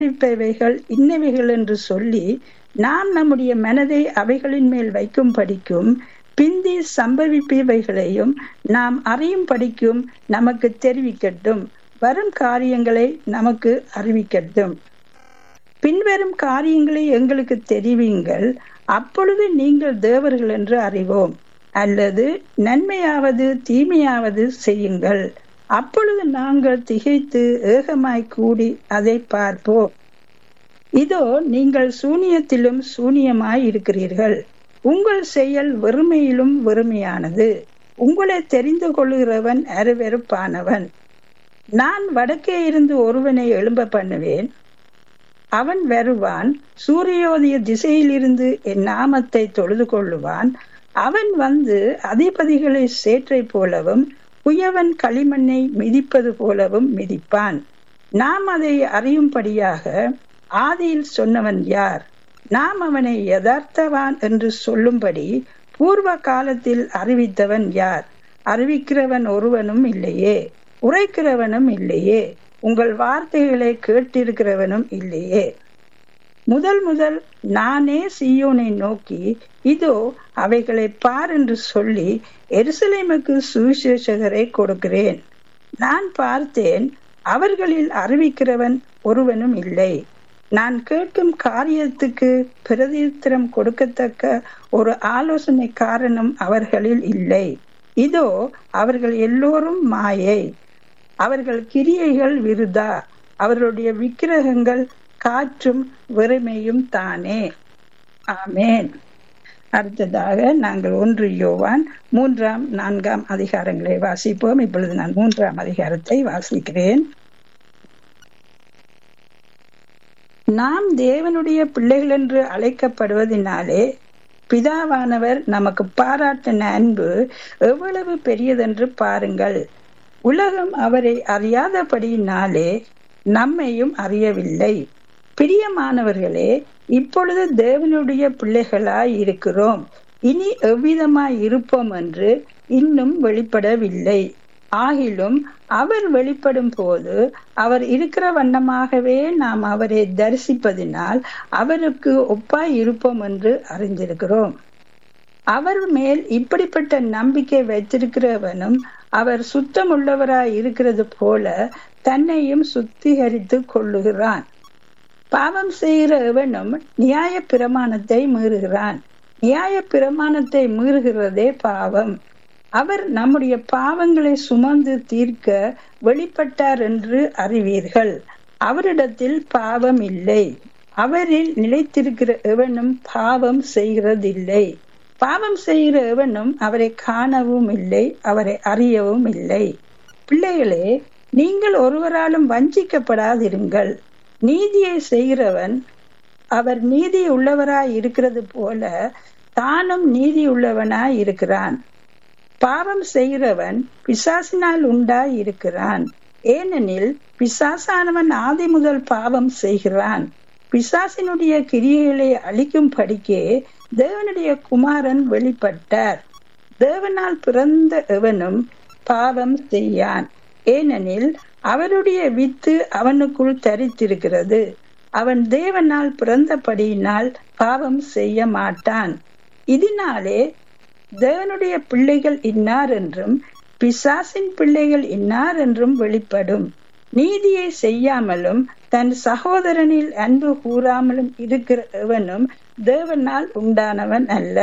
இருப்பவைகள் இன்னவைகள் என்று சொல்லி நாம் நம்முடைய மனதை அவைகளின் மேல் வைக்கும் படிக்கும் பிந்தி சம்பவிப்பவைகளையும் நாம் அறியும் படிக்கும் நமக்கு தெரிவிக்கட்டும் வரும் காரியங்களை நமக்கு அறிவிக்கட்டும் பின்வரும் காரியங்களை எங்களுக்கு தெரிவிங்கள் அப்பொழுது நீங்கள் தேவர்கள் என்று அறிவோம் அல்லது நன்மையாவது தீமையாவது செய்யுங்கள் அப்பொழுது நாங்கள் திகைத்து ஏகமாய் கூடி அதை பார்ப்போம் இதோ நீங்கள் சூனியத்திலும் சூனியமாய் இருக்கிறீர்கள் உங்கள் செயல் வெறுமையிலும் வெறுமையானது உங்களை தெரிந்து கொள்கிறவன் அருவெறுப்பானவன் நான் வடக்கே இருந்து ஒருவனை எழும்ப பண்ணுவேன் அவன் வருவான் சூரியோதய திசையிலிருந்து என் நாமத்தை தொழுது கொள்ளுவான் அவன் வந்து அதிபதிகளை சேற்றை போலவும் குயவன் களிமண்ணை மிதிப்பது போலவும் மிதிப்பான் நாம் அதை அறியும்படியாக ஆதியில் சொன்னவன் யார் நாம் அவனை யதார்த்தவான் என்று சொல்லும்படி பூர்வ காலத்தில் அறிவித்தவன் யார் அறிவிக்கிறவன் ஒருவனும் இல்லையே உரைக்கிறவனும் இல்லையே உங்கள் வார்த்தைகளை கேட்டிருக்கிறவனும் இல்லையே முதல் முதல் நானே சியோனை நோக்கி இதோ அவைகளை பார் என்று சொல்லி எருசலேமுக்கு சுவிசேஷகரை கொடுக்கிறேன் நான் பார்த்தேன் அவர்களில் அறிவிக்கிறவன் ஒருவனும் இல்லை நான் கேட்கும் காரியத்துக்கு பிரதித்திரம் கொடுக்கத்தக்க ஒரு ஆலோசனை காரணம் அவர்களில் இல்லை இதோ அவர்கள் எல்லோரும் மாயை அவர்கள் கிரியைகள் விருதா அவர்களுடைய விக்கிரகங்கள் காற்றும் வெறுமையும் தானே ஆமேன் அடுத்ததாக நாங்கள் ஒன்று யோவான் மூன்றாம் நான்காம் அதிகாரங்களை வாசிப்போம் இப்பொழுது நான் மூன்றாம் அதிகாரத்தை வாசிக்கிறேன் நாம் தேவனுடைய பிள்ளைகள் என்று அழைக்கப்படுவதனாலே பிதாவானவர் நமக்கு பாராட்டின அன்பு எவ்வளவு பெரியதென்று பாருங்கள் உலகம் அவரை அறியாதபடியினாலே நம்மையும் அறியவில்லை பிரியமானவர்களே இப்பொழுது தேவனுடைய பிள்ளைகளாய் இருக்கிறோம் இனி எவ்விதமாய் இருப்போம் என்று இன்னும் வெளிப்படவில்லை ஆகிலும் அவர் வெளிப்படும் போது அவர் இருக்கிற வண்ணமாகவே நாம் அவரை தரிசிப்பதினால் அவருக்கு ஒப்பாய் இருப்போம் என்று அறிந்திருக்கிறோம் அவர் மேல் இப்படிப்பட்ட நம்பிக்கை வைத்திருக்கிறவனும் அவர் சுத்தமுள்ளவராய் இருக்கிறது போல தன்னையும் சுத்திகரித்து கொள்ளுகிறான் பாவம் செய்கிற எவனும் நியாய பிரமாணத்தை மீறுகிறான் நியாய பிரமாணத்தை மீறுகிறதே பாவம் அவர் நம்முடைய பாவங்களை சுமந்து தீர்க்க வெளிப்பட்டார் என்று அறிவீர்கள் அவரிடத்தில் பாவம் இல்லை அவரில் நிலைத்திருக்கிற எவனும் பாவம் செய்கிறதில்லை பாவம் செய்கிற எவனும் அவரை காணவும் இல்லை அவரை அறியவும் இல்லை பிள்ளைகளே நீங்கள் ஒருவராலும் வஞ்சிக்கப்படாதிருங்கள் நீதியை செய்கிறவன் அவர் நீதி உள்ளவராய் இருக்கிறது போல தானும் நீதி உள்ளவனாய் இருக்கிறான் பாவம் செய்கிறவன் பிசாசினால் உண்டாய் இருக்கிறான் ஏனெனில் பிசாசானவன் ஆதி முதல் பாவம் செய்கிறான் பிசாசினுடைய கிரியைகளை அழிக்கும் படிக்கே தேவனுடைய குமாரன் வெளிப்பட்டார் தேவனால் பிறந்த எவனும் பாவம் செய்யான் ஏனெனில் அவருடைய வித்து அவனுக்குள் தரித்திருக்கிறது அவன் தேவனால் பிறந்தபடியினால் பாவம் செய்ய மாட்டான் இதனாலே தேவனுடைய பிள்ளைகள் இன்னார் என்றும் பிசாசின் பிள்ளைகள் இன்னார் என்றும் வெளிப்படும் நீதியை செய்யாமலும் தன் சகோதரனில் அன்பு கூறாமலும் இருக்கிற எவனும் தேவனால் உண்டானவன் அல்ல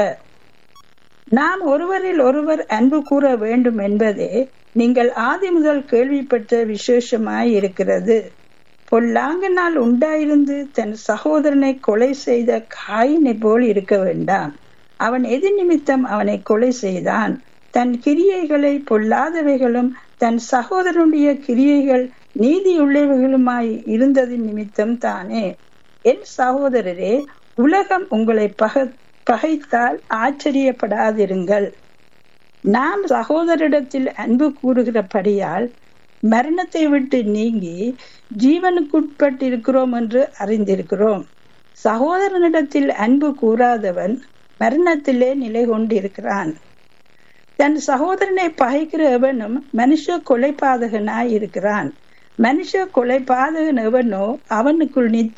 நாம் ஒருவரில் ஒருவர் அன்பு கூற வேண்டும் என்பதே நீங்கள் ஆதி முதல் கேள்விப்பட்ட விசேஷமாய் இருக்கிறது பொல்லாங்கனால் உண்டாயிருந்து தன் சகோதரனை கொலை செய்த காயினை போல் இருக்க வேண்டாம் அவன் எது நிமித்தம் அவனை கொலை செய்தான் தன் கிரியைகளை பொல்லாதவைகளும் தன் சகோதரனுடைய கிரியைகள் நீதியுள்ளவைகளுமாய் இருந்தது நிமித்தம் தானே என் சகோதரரே உலகம் உங்களை பக பகைத்தால் ஆச்சரியப்படாதிருங்கள் நாம் சகோதரிடத்தில் அன்பு கூறுகிறபடியால் மரணத்தை விட்டு நீங்கி ஜீவனுக்குட்பட்டிருக்கிறோம் என்று அறிந்திருக்கிறோம் சகோதரனிடத்தில் அன்பு கூறாதவன் மரணத்திலே நிலை கொண்டிருக்கிறான் தன் சகோதரனை பகைக்கிற எவனும் மனுஷ கொலைபாதகனாய் இருக்கிறான் மனுஷ கொலை பாதகன் எவனோ அவனுக்குள் நித்த